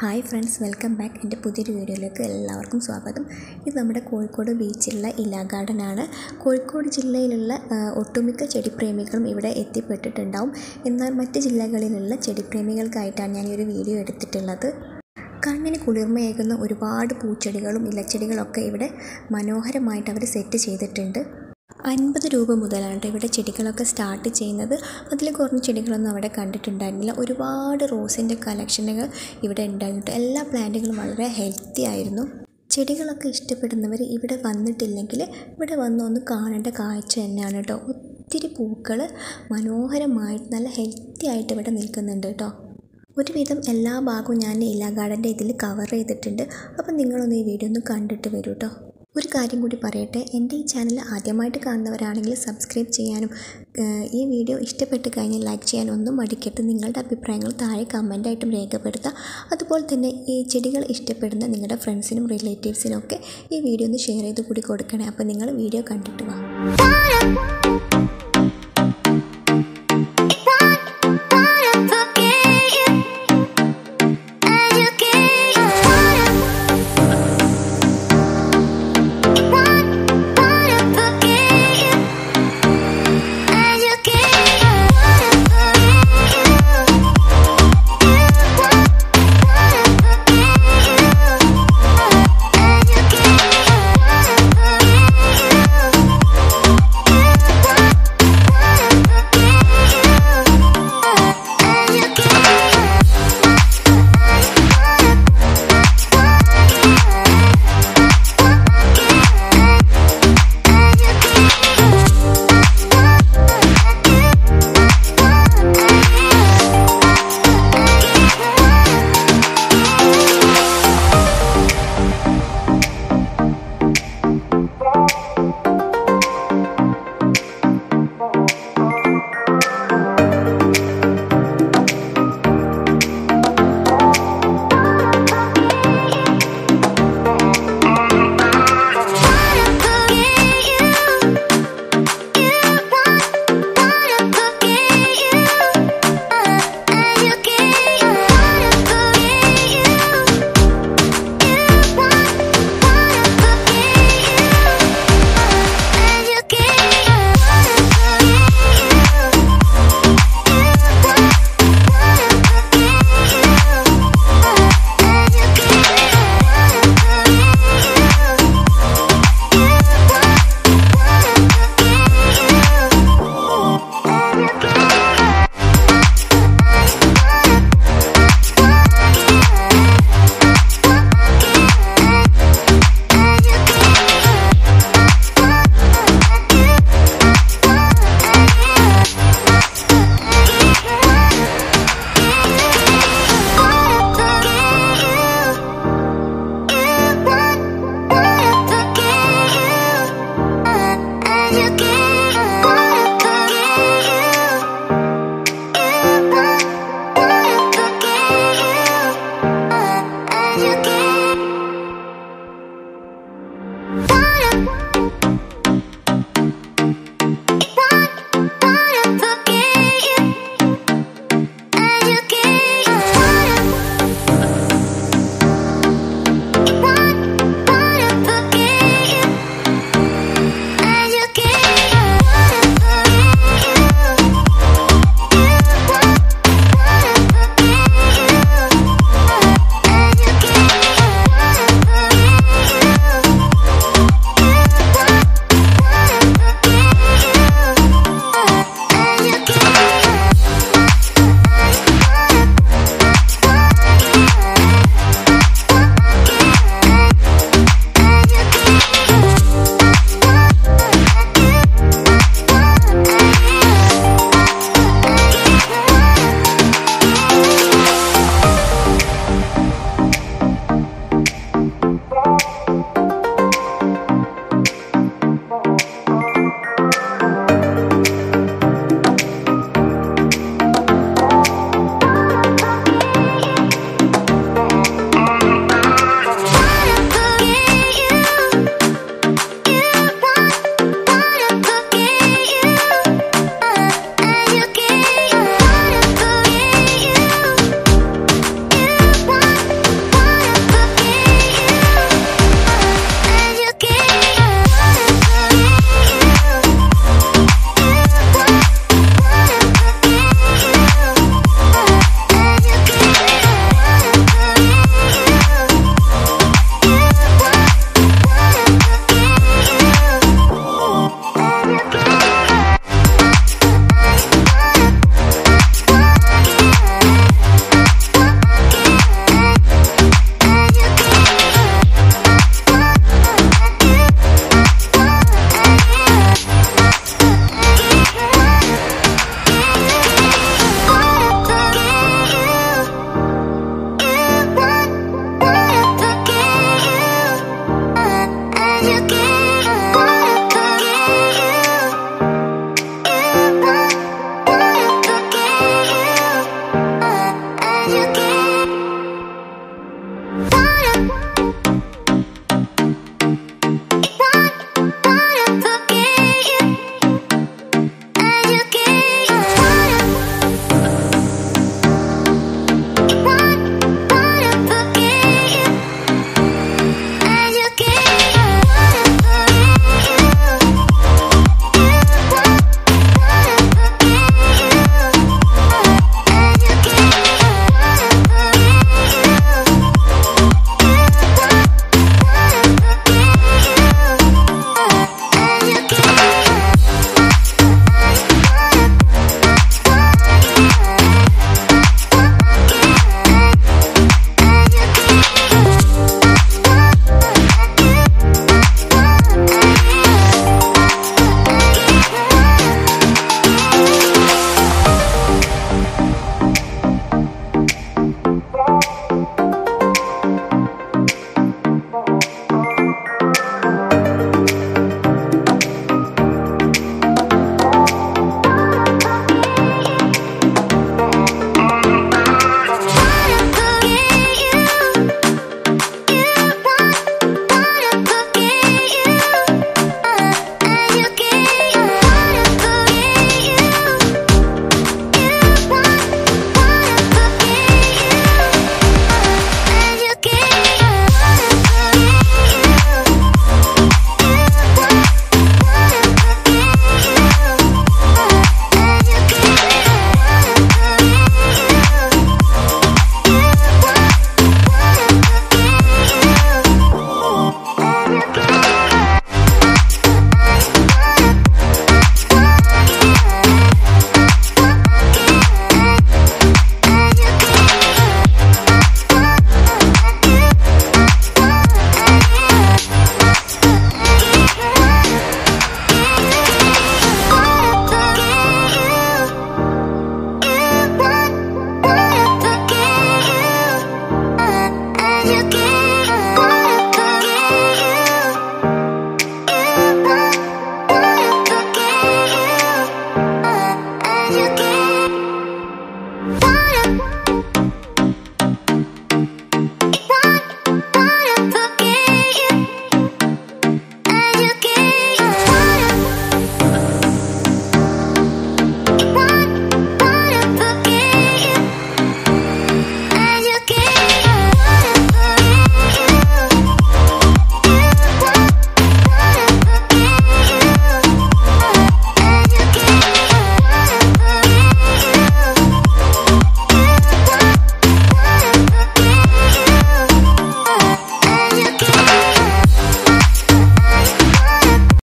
hi friends welcome back എൻ്റെ പുതിയൊരു വീഡിയോയിലേക്ക് എല്ലാവർക്കും സ്വാഗതം ഇത് നമ്മുടെ കോഴിക്കോട് ബീച്ചിലുള്ള ഇലാ ഗാർഡനാണ് കോഴിക്കോട് ജില്ലയിലുള്ള ആ, ഒട്ടുമിക്ക ചെടിപ്രേമികളും ഇവിടെ എത്തിപ്പെട്ടിട്ടുണ്ടാവും എന്നാൽ മറ്റ് ജില്ലകളിലുള്ള ചെടിപ്രേമികൾക്കായിട്ടാണ് ഞാൻ ഈ ഒരു വീഡിയോ എടുത്തിട്ടുള്ളത് കണ്ണിന് കുളിർമയേകുന്ന ഒരുപാട് പൂച്ചെടികളും ഇലച്ചെടികളൊക്കെ ഇവിടെ മനോഹരമായിട്ട് അവർ സെറ്റ് ചെയ്തിട്ടുണ്ട് അൻപത് രൂപ മുതലാണ് ട്ടോ ഇവിടെ ചെടികളൊക്കെ സ്റ്റാർട്ട് ചെയ്യുന്നത് അതിൽ കുറഞ്ഞ ചെടികളൊന്നും അവിടെ കണ്ടിട്ടുണ്ടായിരുന്നില്ല ഒരുപാട് റോസിൻ്റെ കളക്ഷനുകൾ ഇവിടെ ഉണ്ടായിരുന്നു എല്ലാ പ്ലാന്റുകളും വളരെ ഹെൽത്തി ആയിരുന്നു ചെടികളൊക്കെ ഇഷ്ടപ്പെടുന്നവർ ഇവിടെ വന്നിട്ടില്ലെങ്കിൽ ഇവിടെ വന്ന് ഒന്ന് കാണേണ്ട കാഴ്ച തന്നെയാണ് കേട്ടോ ഒത്തിരി പൂക്കൾ മനോഹരമായിട്ട് നല്ല ഹെൽത്തി ആയിട്ട് ഇവിടെ നിൽക്കുന്നുണ്ട് കേട്ടോ ഒരുവിധം എല്ലാ ഭാഗവും ഞാൻ ഇലാ ഗാർഡൻ്റെ ഇതിൽ കവർ ചെയ്തിട്ടുണ്ട് അപ്പം നിങ്ങളൊന്ന് ഈ വീഡിയോ ഒന്ന് കണ്ടിട്ട് വരൂ കേട്ടോ ഒരു കാര്യം കൂടി പറയട്ടെ എൻ്റെ ഈ ചാനൽ ആദ്യമായിട്ട് കാണുന്നവരാണെങ്കിൽ സബ്സ്ക്രൈബ് ചെയ്യാനും ഏഹ്, ഈ വീഡിയോ ഇഷ്ടപ്പെട്ട് കഴിഞ്ഞാൽ ലൈക്ക് ചെയ്യാനും ഒന്നും മടിക്കരുത് നിങ്ങളുടെ അഭിപ്രായങ്ങൾ താഴെ കമൻ്റായിട്ടും രേഖപ്പെടുത്തുക അതുപോലെ തന്നെ ഈ ചെടികൾ ഇഷ്ടപ്പെടുന്ന നിങ്ങളുടെ ഫ്രണ്ട്സിനും റിലേറ്റീവ്സിനും ഒക്കെ ഈ വീഡിയോ ഒന്ന് ഷെയർ ചെയ്ത് കൂടി കൊടുക്കണേ അപ്പോൾ നിങ്ങൾ വീഡിയോ കണ്ടിട്ട് വാ